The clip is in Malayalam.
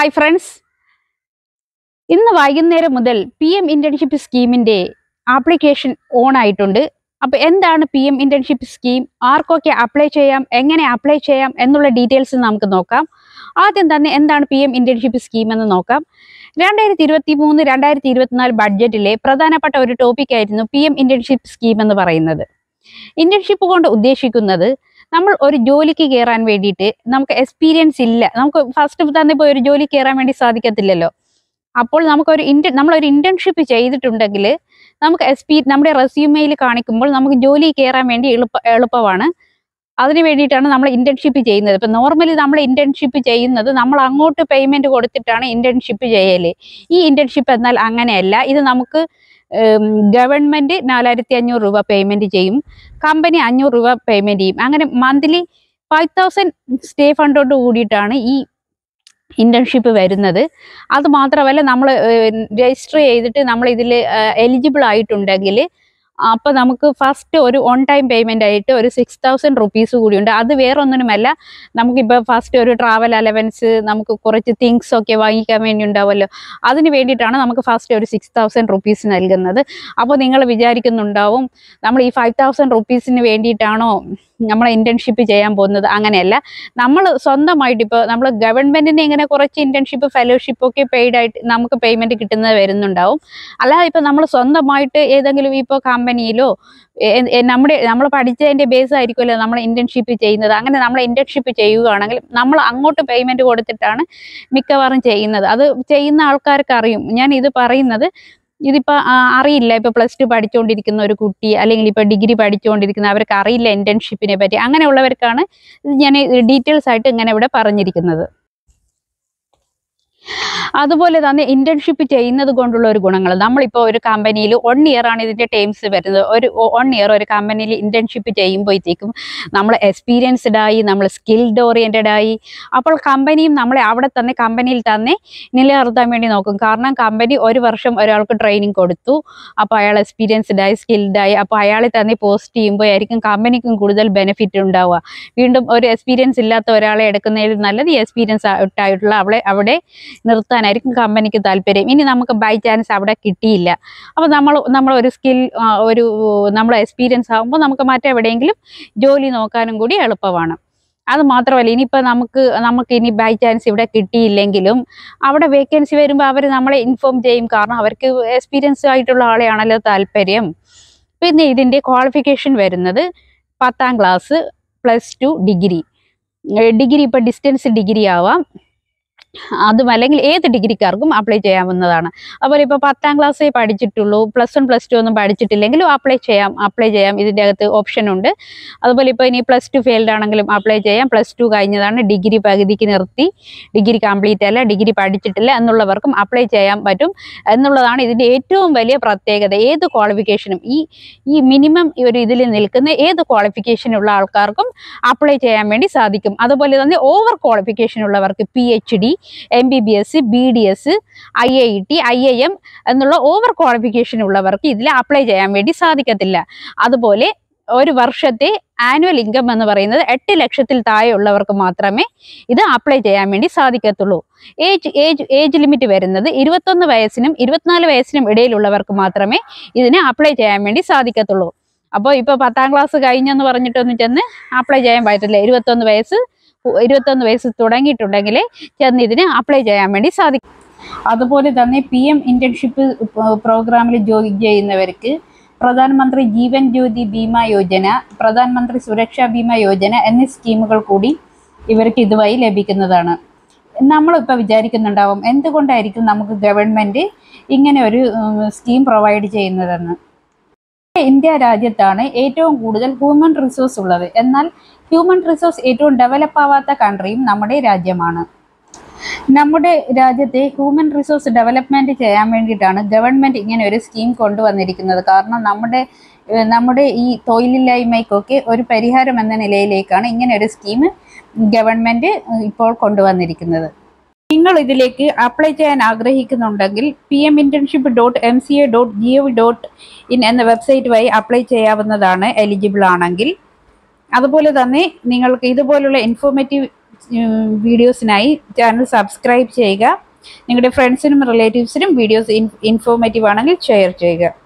ഹായ് ഫ്രണ്ട്സ് ഇന്ന് വൈകുന്നേരം മുതൽ പി എം ഇന്റേൺഷിപ്പ് സ്കീമിന്റെ ആപ്ലിക്കേഷൻ ഓൺ ആയിട്ടുണ്ട് അപ്പോൾ എന്താണ് പി എം ഇന്റേൺഷിപ്പ് സ്കീം ആർക്കൊക്കെ അപ്ലൈ ചെയ്യാം എങ്ങനെ അപ്ലൈ ചെയ്യാം എന്നുള്ള ഡീറ്റെയിൽസ് നമുക്ക് നോക്കാം ആദ്യം തന്നെ എന്താണ് പി എം ഇന്റേൺഷിപ്പ് സ്കീം എന്ന് നോക്കാം രണ്ടായിരത്തി ഇരുപത്തി മൂന്ന് രണ്ടായിരത്തി ഇരുപത്തിനാല് ബഡ്ജറ്റിലെ പ്രധാനപ്പെട്ട ഒരു ടോപ്പിക് ആയിരുന്നു പി എം ഇന്റേൺഷിപ്പ് സ്കീം എന്ന് പറയുന്നത് ഇന്റേൺഷിപ്പ് കൊണ്ട് ഉദ്ദേശിക്കുന്നത് നമ്മൾ ഒരു ജോലിക്ക് കയറാൻ വേണ്ടിയിട്ട് നമുക്ക് എക്സ്പീരിയൻസ് ഇല്ല നമുക്ക് ഫസ്റ്റ് തന്നെ പോയി ഒരു ജോലി കയറാൻ വേണ്ടി സാധിക്കത്തില്ലല്ലോ അപ്പോൾ നമുക്കൊരു ഇന്റ നമ്മളൊരു ഇന്റേൺഷിപ്പ് ചെയ്തിട്ടുണ്ടെങ്കിൽ നമുക്ക് എക്സ്പീ നമ്മുടെ റെസ്യൂമെയിൽ കാണിക്കുമ്പോൾ നമുക്ക് ജോലി കയറാൻ വേണ്ടി എളുപ്പ എളുപ്പമാണ് അതിന് വേണ്ടിയിട്ടാണ് നമ്മൾ ഇന്റേൺഷിപ്പ് ചെയ്യുന്നത് ഇപ്പം നോർമലി നമ്മൾ ഇന്റേൺഷിപ്പ് ചെയ്യുന്നത് നമ്മൾ അങ്ങോട്ട് പേയ്മെന്റ് കൊടുത്തിട്ടാണ് ഇന്റേൺഷിപ്പ് ചെയ്യല് ഈ ഇന്റേൺഷിപ്പ് എന്നാൽ അങ്ങനെയല്ല ഇത് നമുക്ക് ഗവൺമെന്റ് നാലായിരത്തി അഞ്ഞൂറ് രൂപ പേയ്മെന്റ് ചെയ്യും കമ്പനി അഞ്ഞൂറ് രൂപ പേയ്മെന്റ് ചെയ്യും അങ്ങനെ മന്ത്ലി ഫൈവ് തൗസൻഡ് സ്റ്റേ ഫണ്ടോട് കൂടിയിട്ടാണ് ഈ ഇന്റേൺഷിപ്പ് വരുന്നത് അത് മാത്രമല്ല നമ്മൾ രജിസ്റ്റർ ചെയ്തിട്ട് നമ്മൾ ഇതിൽ എലിജിബിൾ ആയിട്ടുണ്ടെങ്കിൽ അപ്പോൾ നമുക്ക് ഫസ്റ്റ് ഒരു ഓൺ ടൈം പേയ്മെൻ്റ് ആയിട്ട് ഒരു സിക്സ് തൗസൻഡ് റുപ്പീസ് കൂടിയുണ്ട് അത് വേറൊന്നിനുമല്ല നമുക്കിപ്പോൾ ഫസ്റ്റ് ഒരു ട്രാവൽ അലവൻസ് നമുക്ക് കുറച്ച് തിങ്സ് ഒക്കെ വാങ്ങിക്കാൻ വേണ്ടി ഉണ്ടാവുമല്ലോ അതിന് വേണ്ടിയിട്ടാണ് നമുക്ക് ഫസ്റ്റ് ഒരു സിക്സ് തൗസൻഡ് റുപ്പീസ് നൽകുന്നത് അപ്പോൾ നിങ്ങൾ വിചാരിക്കുന്നുണ്ടാവും നമ്മൾ ഈ ഫൈവ് തൗസൻഡ് റുപ്പീസിന് വേണ്ടിയിട്ടാണോ നമ്മൾ ഇന്റേൺഷിപ്പ് ചെയ്യാൻ പോകുന്നത് അങ്ങനെയല്ല നമ്മൾ സ്വന്തമായിട്ട് ഇപ്പോൾ നമ്മൾ ഗവൺമെന്റിന് ഇങ്ങനെ കുറച്ച് ഇന്റേൺഷിപ്പ് ഫെലോഷിപ്പ് ഒക്കെ പെയ്ഡ് ആയിട്ട് നമുക്ക് പേയ്മെന്റ് കിട്ടുന്നത് വരുന്നുണ്ടാവും അല്ലാതെ ഇപ്പോൾ നമ്മൾ സ്വന്തമായിട്ട് ഏതെങ്കിലും ഇപ്പോൾ കമ്പനിയിലോ നമ്മുടെ നമ്മൾ പഠിച്ചതിന്റെ ബേസ് ആയിരിക്കുമല്ലോ നമ്മൾ ഇന്റേൺഷിപ്പ് ചെയ്യുന്നത് അങ്ങനെ നമ്മൾ ഇന്റേൺഷിപ്പ് ചെയ്യുകയാണെങ്കിൽ നമ്മൾ അങ്ങോട്ട് പേയ്മെന്റ് കൊടുത്തിട്ടാണ് മിക്കവാറും ചെയ്യുന്നത് അത് ചെയ്യുന്ന ആൾക്കാർക്ക് അറിയും ഞാൻ ഇത് പറയുന്നത് ഇതിപ്പോൾ അറിയില്ല ഇപ്പോൾ പ്ലസ് ടു പഠിച്ചുകൊണ്ടിരിക്കുന്ന ഒരു കുട്ടി അല്ലെങ്കിൽ ഇപ്പോൾ ഡിഗ്രി പഠിച്ചുകൊണ്ടിരിക്കുന്ന അവർക്ക് അറിയില്ല ഇന്റേൺഷിപ്പിനെ പറ്റി അങ്ങനെയുള്ളവർക്കാണ് ഞാൻ ഡീറ്റെയിൽസ് ആയിട്ട് ഇങ്ങനെ ഇവിടെ പറഞ്ഞിരിക്കുന്നത് അതുപോലെ തന്നെ ഇന്റേൺഷിപ്പ് ചെയ്യുന്നത് കൊണ്ടുള്ള ഒരു ഗുണങ്ങൾ നമ്മളിപ്പോൾ ഒരു കമ്പനിയിൽ വൺ ഇയർ ആണ് ഇതിന്റെ ടേംസ് വരുന്നത് ഒരു വൺ ഇയർ ഒരു കമ്പനിയിൽ ഇന്റേൺഷിപ്പ് ചെയ്യുമ്പോഴത്തേക്കും നമ്മൾ എക്സ്പീരിയൻസ്ഡ് ആയി നമ്മൾ സ്കിൽഡ് ഓറിയന്റഡ് ആയി അപ്പോൾ കമ്പനിയും നമ്മളെ അവിടെ തന്നെ കമ്പനിയിൽ തന്നെ നിലനിർത്താൻ വേണ്ടി നോക്കും കാരണം കമ്പനി ഒരു വർഷം ഒരാൾക്ക് ട്രെയിനിങ് കൊടുത്തു അപ്പോൾ അയാൾ എക്സ്പീരിയൻസ്ഡ് ആയി സ്കിൽഡ് ആയി അപ്പോൾ അയാളെ തന്നെ പോസ്റ്റ് ചെയ്യുമ്പോഴായിരിക്കും കമ്പനിക്കും കൂടുതൽ ബെനിഫിറ്റ് ഉണ്ടാവുക വീണ്ടും ഒരു എക്സ്പീരിയൻസ് ഇല്ലാത്ത ഒരാളെ എടുക്കുന്നതിൽ നല്ലത് ഈ എക്സ്പീരിയൻസ് ആയിട്ടുള്ള അവളെ അവിടെ നിർത്താനായിരിക്കും കമ്പനിക്ക് താല്പര്യം ഇനി നമുക്ക് ബൈ ചാൻസ് അവിടെ കിട്ടിയില്ല അപ്പോൾ നമ്മൾ നമ്മൾ ഒരു സ്കിൽ ഒരു നമ്മൾ എക്സ്പീരിയൻസ് ആകുമ്പോൾ നമുക്ക് മറ്റെവിടെയെങ്കിലും ജോലി നോക്കാനും കൂടി എളുപ്പമാണ് അത് മാത്രമല്ല ഇനിയിപ്പോൾ നമുക്ക് നമുക്ക് ഇനി ബൈ ചാൻസ് ഇവിടെ കിട്ടിയില്ലെങ്കിലും അവിടെ വേക്കൻസി വരുമ്പോൾ അവർ നമ്മളെ ഇൻഫോം ചെയ്യും കാരണം അവർക്ക് എക്സ്പീരിയൻസ് ആയിട്ടുള്ള ആളെയാണല്ലോ താല്പര്യം പിന്നെ ഇതിൻ്റെ ക്വാളിഫിക്കേഷൻ വരുന്നത് പത്താം class plus two degree degree ഇപ്പോൾ ഡിസ്റ്റൻസ് ഡിഗ്രി ആവാം അതും അല്ലെങ്കിൽ ഏത് ഡിഗ്രിക്കാർക്കും അപ്ലൈ ചെയ്യാവുന്നതാണ് അതുപോലെ ഇപ്പോൾ പത്താം ക്ലാസ്സേ പഠിച്ചിട്ടുള്ളൂ പ്ലസ് വൺ പ്ലസ് ടു ഒന്നും പഠിച്ചിട്ടില്ലെങ്കിലും അപ്ലൈ ചെയ്യാം അപ്ലൈ ചെയ്യാം ഇതിൻ്റെ അകത്ത് ഓപ്ഷൻ ഉണ്ട് അതുപോലെ ഇപ്പോൾ ഇനി പ്ലസ് ടു ഫെയിൽഡ് ആണെങ്കിലും അപ്ലൈ ചെയ്യാം പ്ലസ് ടു കഴിഞ്ഞതാണ് ഡിഗ്രി പകുതിക്ക് നിർത്തി ഡിഗ്രി കംപ്ലീറ്റ് അല്ല ഡിഗ്രി പഠിച്ചിട്ടില്ല എന്നുള്ളവർക്കും അപ്ലൈ ചെയ്യാൻ പറ്റും എന്നുള്ളതാണ് ഇതിൻ്റെ ഏറ്റവും വലിയ പ്രത്യേകത ഏത് ക്വാളിഫിക്കേഷനും ഈ ഈ മിനിമം ഒരു ഇതിൽ നിൽക്കുന്ന ഏത് ക്വാളിഫിക്കേഷനുള്ള ആൾക്കാർക്കും അപ്ലൈ ചെയ്യാൻ വേണ്ടി സാധിക്കും അതുപോലെ തന്നെ ഓവർ ക്വാളിഫിക്കേഷൻ ഉള്ളവർക്ക് P H D M B B S B D S I I T I I M എന്നുള്ള ഓവർ ക്വാളിഫിക്കേഷൻ ഉള്ളവർക്ക് ഇതിൽ അപ്ലൈ ചെയ്യാൻ വേണ്ടി സാധിക്കത്തില്ല അതുപോലെ ഒരു വർഷത്തെ ആനുവൽ ഇൻകം എന്ന് പറയുന്നത് എട്ട് ലക്ഷത്തിൽ താഴെയുള്ളവർക്ക് മാത്രമേ ഇത് അപ്ലൈ ചെയ്യാൻ വേണ്ടി സാധിക്കത്തുള്ളൂ ഏജ് ഏജ് ഏജ് ലിമിറ്റ് വരുന്നത് ഇരുപത്തൊന്ന് വയസ്സിനും ഇരുപത്തിനാല് വയസ്സിനും ഇടയിലുള്ളവർക്ക് മാത്രമേ ഇതിന് അപ്ലൈ ചെയ്യാൻ വേണ്ടി സാധിക്കത്തുള്ളൂ അപ്പോൾ ഇപ്പോൾ പത്താം ക്ലാസ് കഴിഞ്ഞെന്ന് പറഞ്ഞിട്ടൊന്നും ചെന്ന് അപ്ലൈ ചെയ്യാൻ പറ്റില്ല ഇരുപത്തൊന്ന് വയസ്സ് ഇരുപത്തൊന്ന് വയസ്സ് തുടങ്ങിയിട്ടുണ്ടെങ്കിൽ ചെന്ന് ഇതിന് അപ്ലൈ ചെയ്യാൻ വേണ്ടി സാധിക്കും അതുപോലെ തന്നെ പി എം ഇന്റേൺഷിപ്പ് പ്രോഗ്രാമിൽ ജോയിൻ ചെയ്യുന്നവർക്ക് പ്രധാനമന്ത്രി ജീവൻ ജ്യോതി ബീമ യോജന പ്രധാനമന്ത്രി സുരക്ഷാ ബീമ യോജന എന്നീ സ്കീമുകൾ കൂടി ഇവർക്ക് ഇതുവഴി ലഭിക്കുന്നതാണ് നമ്മളിപ്പോൾ വിചാരിക്കുന്നുണ്ടാവും എന്തുകൊണ്ടായിരിക്കും നമുക്ക് ഗവൺമെൻറ് ഇങ്ങനെ ഒരു സ്കീം പ്രൊവൈഡ് ചെയ്യുന്നതെന്ന് ഇന്ത്യ രാജ്യത്താണ് ഏറ്റവും കൂടുതൽ ഹ്യൂമൻ റിസോഴ്സ് ഉള്ളത് എന്നാൽ ഹ്യൂമൻ റിസോഴ്സ് ഏറ്റവും ഡെവലപ്പ് ആവാത്ത കൺട്രിയും നമ്മുടെ രാജ്യമാണ് നമ്മുടെ രാജ്യത്തെ ഹ്യൂമൻ റിസോഴ്സ് ഡെവലപ്മെന്റ് ചെയ്യാൻ വേണ്ടിയിട്ടാണ് ഗവൺമെന്റ് ഇങ്ങനെ ഒരു സ്കീം കൊണ്ടുവന്നിരിക്കുന്നത് കാരണം നമ്മുടെ നമ്മുടെ ഈ തൊഴിലില്ലായ്മയ്ക്കൊക്കെ ഒരു പരിഹാരം എന്ന നിലയിലേക്കാണ് ഇങ്ങനെ ഒരു സ്കീം ഗവൺമെന്റ് ഇപ്പോൾ കൊണ്ടുവന്നിരിക്കുന്നത് നിങ്ങൾ ഇതിലേക്ക് അപ്ലൈ ചെയ്യാൻ ആഗ്രഹിക്കുന്നുണ്ടെങ്കിൽ P M internship dot M C A dot G O V dot in എന്ന വെബ്സൈറ്റ് വഴി അപ്ലൈ ചെയ്യാവുന്നതാണ് എലിജിബിൾ ആണെങ്കിൽ അതുപോലെ തന്നെ നിങ്ങൾക്ക് ഇതുപോലുള്ള ഇൻഫോർമേറ്റീവ് വീഡിയോസിനായി ചാനൽ സബ്സ്ക്രൈബ് ചെയ്യുക നിങ്ങളുടെ ഫ്രണ്ട്സിനും റിലേറ്റീവ്സിനും വീഡിയോസ് ഇൻഫോർമേറ്റീവ് ആണെങ്കിൽ ഷെയർ ചെയ്യുക